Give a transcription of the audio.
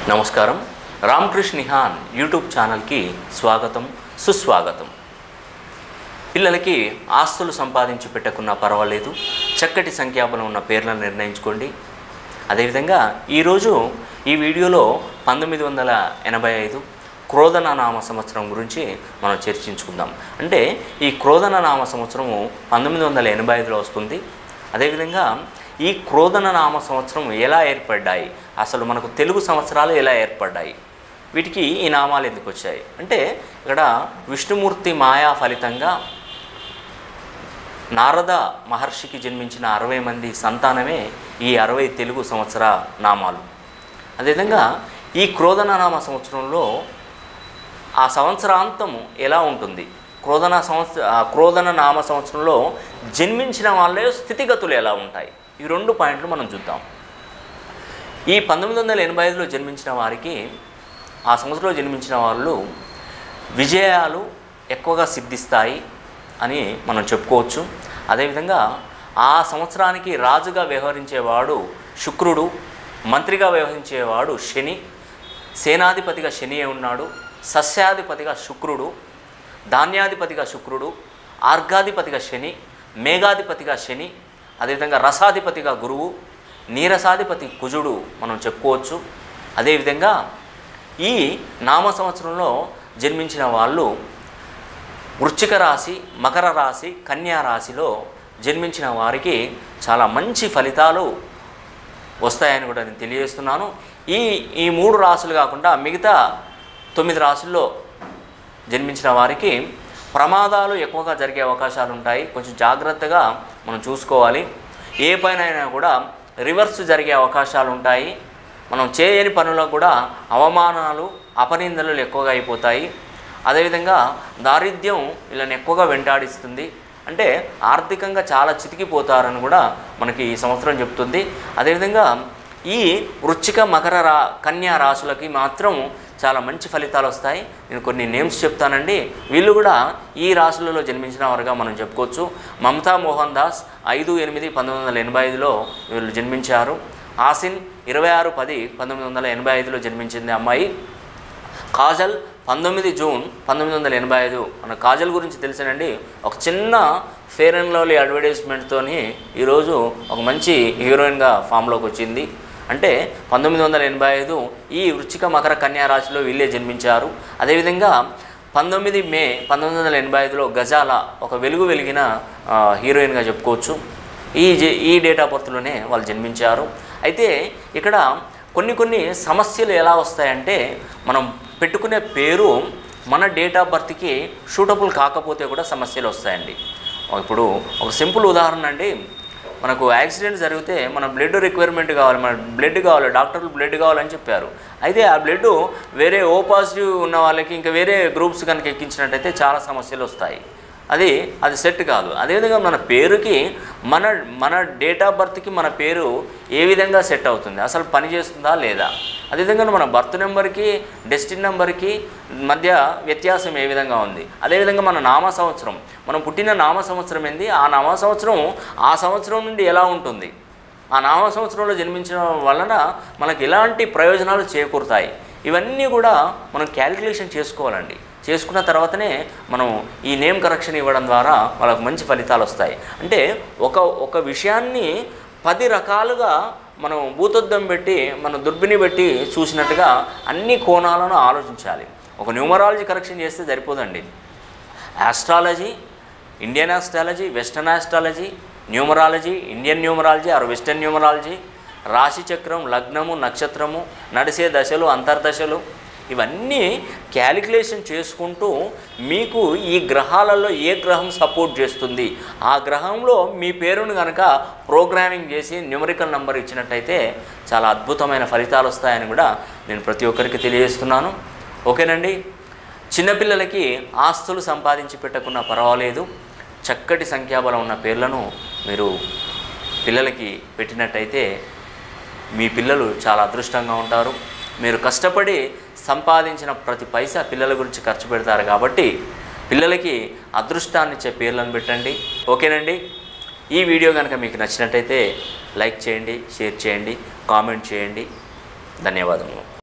నమస్కారం రామకృష్ణ నిహాన్ యూట్యూబ్ ఛానల్కి స్వాగతం సుస్వాగతం పిల్లలకి ఆస్తులు సంపాదించి పెట్టకున్నా పర్వాలేదు చక్కటి సంఖ్యాబలం ఉన్న పేర్లను నిర్ణయించుకోండి అదేవిధంగా ఈరోజు ఈ వీడియోలో పంతొమ్మిది వందల ఎనభై ఐదు క్రోధన నామ సంవత్సరం గురించి మనం చర్చించుకుందాం అంటే ఈ క్రోధన నామ సంవత్సరము పంతొమ్మిది వందల ఎనభై ఐదులో వస్తుంది అదేవిధంగా ఈ క్రోధన నామ సంవత్సరం ఎలా ఏర్పడ్డాయి అసలు మనకు తెలుగు సంవత్సరాలు ఎలా ఏర్పడ్డాయి వీటికి ఈ నామాలు ఎందుకు వచ్చాయి అంటే ఇక్కడ విష్ణుమూర్తి మాయా ఫలితంగా నారద మహర్షికి జన్మించిన అరవై మంది సంతానమే ఈ అరవై తెలుగు సంవత్సర నామాలు అదేవిధంగా ఈ క్రోధన నామ సంవత్సరంలో ఆ సంవత్సరాంతం ఎలా ఉంటుంది క్రోధన సంవత్సర ఆ క్రోధన నామ సంవత్సరంలో జన్మించిన వాళ్ళే స్థితిగతులు ఎలా ఉంటాయి ఈ రెండు పాయింట్లు మనం చూద్దాం ఈ పంతొమ్మిది వందల ఎనభై ఐదులో జన్మించిన వారికి ఆ సంవత్సరంలో జన్మించిన వాళ్ళు విజయాలు ఎక్కువగా సిద్ధిస్తాయి అని మనం చెప్పుకోవచ్చు అదేవిధంగా ఆ సంవత్సరానికి రాజుగా వ్యవహరించేవాడు శుక్రుడు మంత్రిగా వ్యవహరించేవాడు శని సేనాధిపతిగా శని ఉన్నాడు సస్యాధిపతిగా శుక్రుడు ధాన్యాధిపతిగా శుక్రుడు ఆర్గాధిపతిగా శని మేఘాధిపతిగా శని అదేవిధంగా రసాధిపతిగా గురువు నీరసాధిపతి కుజుడు మనం చెప్పుకోవచ్చు అదేవిధంగా ఈ నామ సంవత్సరంలో జన్మించిన వాళ్ళు వృశ్చిక రాశి మకర రాశి కన్యా రాశిలో జన్మించిన వారికి చాలా మంచి ఫలితాలు వస్తాయని కూడా నేను తెలియజేస్తున్నాను ఈ ఈ మూడు రాసులు కాకుండా మిగతా తొమ్మిది రాసుల్లో జన్మించిన వారికి ప్రమాదాలు ఎక్కువగా జరిగే అవకాశాలు ఉంటాయి కొంచెం జాగ్రత్తగా మనం చూసుకోవాలి ఏ పైనైనా కూడా రివర్స్ జరిగే అవకాశాలు ఉంటాయి మనం చేయని పనులకు కూడా అవమానాలు అపనిందలు ఎక్కువగా అయిపోతాయి అదేవిధంగా దారిద్ర్యం వీళ్ళని ఎక్కువగా వెంటాడిస్తుంది అంటే ఆర్థికంగా చాలా చితికిపోతారని కూడా మనకి ఈ సంవత్సరం చెప్తుంది అదేవిధంగా ఈ వృశ్చిక మకర రా కన్యా రాశులకి మాత్రం చాలా మంచి ఫలితాలు వస్తాయి నేను కొన్ని నేమ్స్ చెప్తానండి వీళ్ళు కూడా ఈ రాశులలో జన్మించిన వారుగా మనం చెప్పుకోవచ్చు మమతా మోహన్ దాస్ ఐదు ఎనిమిది పంతొమ్మిది వందల ఎనభై ఐదులో వీళ్ళు జన్మించారు ఆసిన్ ఇరవై ఆరు పది పంతొమ్మిది వందల ఎనభై ఐదులో జన్మించింది అమ్మాయి కాజల్ పంతొమ్మిది జూన్ పంతొమ్మిది వందల ఎనభై ఐదు మన కాజల్ గురించి తెలిసినండి ఒక చిన్న ఫేర్ అండ్ లవ్లీ అడ్వర్టైజ్మెంట్తోని ఈరోజు ఒక మంచి హీరోయిన్గా ఫామ్లోకి వచ్చింది అంటే పంతొమ్మిది వందల ఎనభై ఐదు ఈ వృచ్చిక మకర కన్యా రాశిలో వీళ్ళే జన్మించారు అదేవిధంగా పంతొమ్మిది మే పంతొమ్మిది వందల ఎనభై ఐదులో గజాల ఒక వెలుగు వెలిగిన ఆ, హీరోయిన్గా చెప్పుకోవచ్చు ఈ జే- ఈ డేట్ ఆఫ్ బర్త్లోనే వాళ్ళు జన్మించారు అయితే ఇక్కడ కొన్ని కొన్ని సమస్యలు ఎలా వస్తాయంటే మనం పెట్టుకునే పేరు మన డేట్ ఆఫ్ బర్త్కి షూటబుల్ కాకపోతే కూడా సమస్యలు వస్తాయండి ఇప్పుడు ఒక సింపుల్ ఉదాహరణ అండి మనకు యాక్సిడెంట్ జరిగితే మన బ్లడ్ రిక్వైర్మెంట్ కావాలి మన బ్లడ్ కావాలి డాక్టర్లు బ్లడ్ కావాలని చెప్పారు అయితే ఆ బ్లడ్ వేరే ఓ పాజిటివ్ ఉన్న వాళ్ళకి ఇంకా వేరే గ్రూప్స్ కనుక ఎక్కించినట్టయితే చాలా సమస్యలు వస్తాయి అది అది సెట్ కాదు అదేవిధంగా మన పేరుకి మన మన డేట్ ఆఫ్ బర్త్కి మన పేరు ఏ విధంగా సెట్ అవుతుంది అసలు పని చేస్తుందా లేదా అదేవిధంగా మన బర్త్ నెంబర్కి డెస్టిన్ నెంబర్కి మధ్య వ్యత్యాసం ఏ విధంగా ఉంది అదేవిధంగా మన నామ సంవత్సరం మనం పుట్టిన నామ సంవత్సరం ఏంది ఆ నామ సంవత్సరం ఆ సంవత్సరం నుండి ఎలా ఉంటుంది ఆ నామ సంవత్సరంలో జన్మించడం వలన మనకు ఎలాంటి ప్రయోజనాలు చేకూరుతాయి ఇవన్నీ కూడా మనం క్యాలిక్యులేషన్ చేసుకోవాలండి చేసుకున్న తర్వాతనే మనం ఈ నేమ్ కరెక్షన్ ఇవ్వడం ద్వారా వాళ్ళకు మంచి ఫలితాలు వస్తాయి అంటే ఒక ఒక విషయాన్ని పది రకాలుగా మనం భూతద్దం పెట్టి మన దుర్బిని పెట్టి చూసినట్టుగా అన్ని కోణాలను ఆలోచించాలి ఒక న్యూమరాలజీ కరెక్షన్ చేస్తే సరిపోదండి astrology Indian astrology western astrology numerology Indian numerology or western numerology రాశి చక్రం లగ్నము నక్షత్రము నడిసే దశలు అంతర్దశలు ఇవన్నీ క్యాలిక్యులేషన్ చేసుకుంటూ మీకు ఈ గ్రహాలలో ఏ గ్రహం సపోర్ట్ చేస్తుంది ఆ గ్రహంలో మీ పేరును కనుక ప్రోగ్రామింగ్ చేసి న్యూమరికల్ నంబర్ ఇచ్చినట్టయితే చాలా అద్భుతమైన ఫలితాలు వస్తాయని కూడా నేను ప్రతి ఒక్కరికి తెలియజేస్తున్నాను ఓకేనండి చిన్నపిల్లలకి ఆస్తులు సంపాదించి పెట్టకున్నా పర్వాలేదు చక్కటి సంఖ్యాబలం ఉన్న పేర్లను మీరు పిల్లలకి పెట్టినట్టయితే మీ పిల్లలు చాలా అదృష్టంగా ఉంటారు మీరు కష్టపడి సంపాదించిన ప్రతి పైసా పిల్లల గురించి ఖర్చు పెడతారు కాబట్టి పిల్లలకి అదృష్టాన్ని ఇచ్చే పేర్లను పెట్టండి ఓకేనండి ఈ వీడియో కనుక మీకు నచ్చినట్టయితే లైక్ చేయండి షేర్ చేయండి కామెంట్ చేయండి ధన్యవాదములు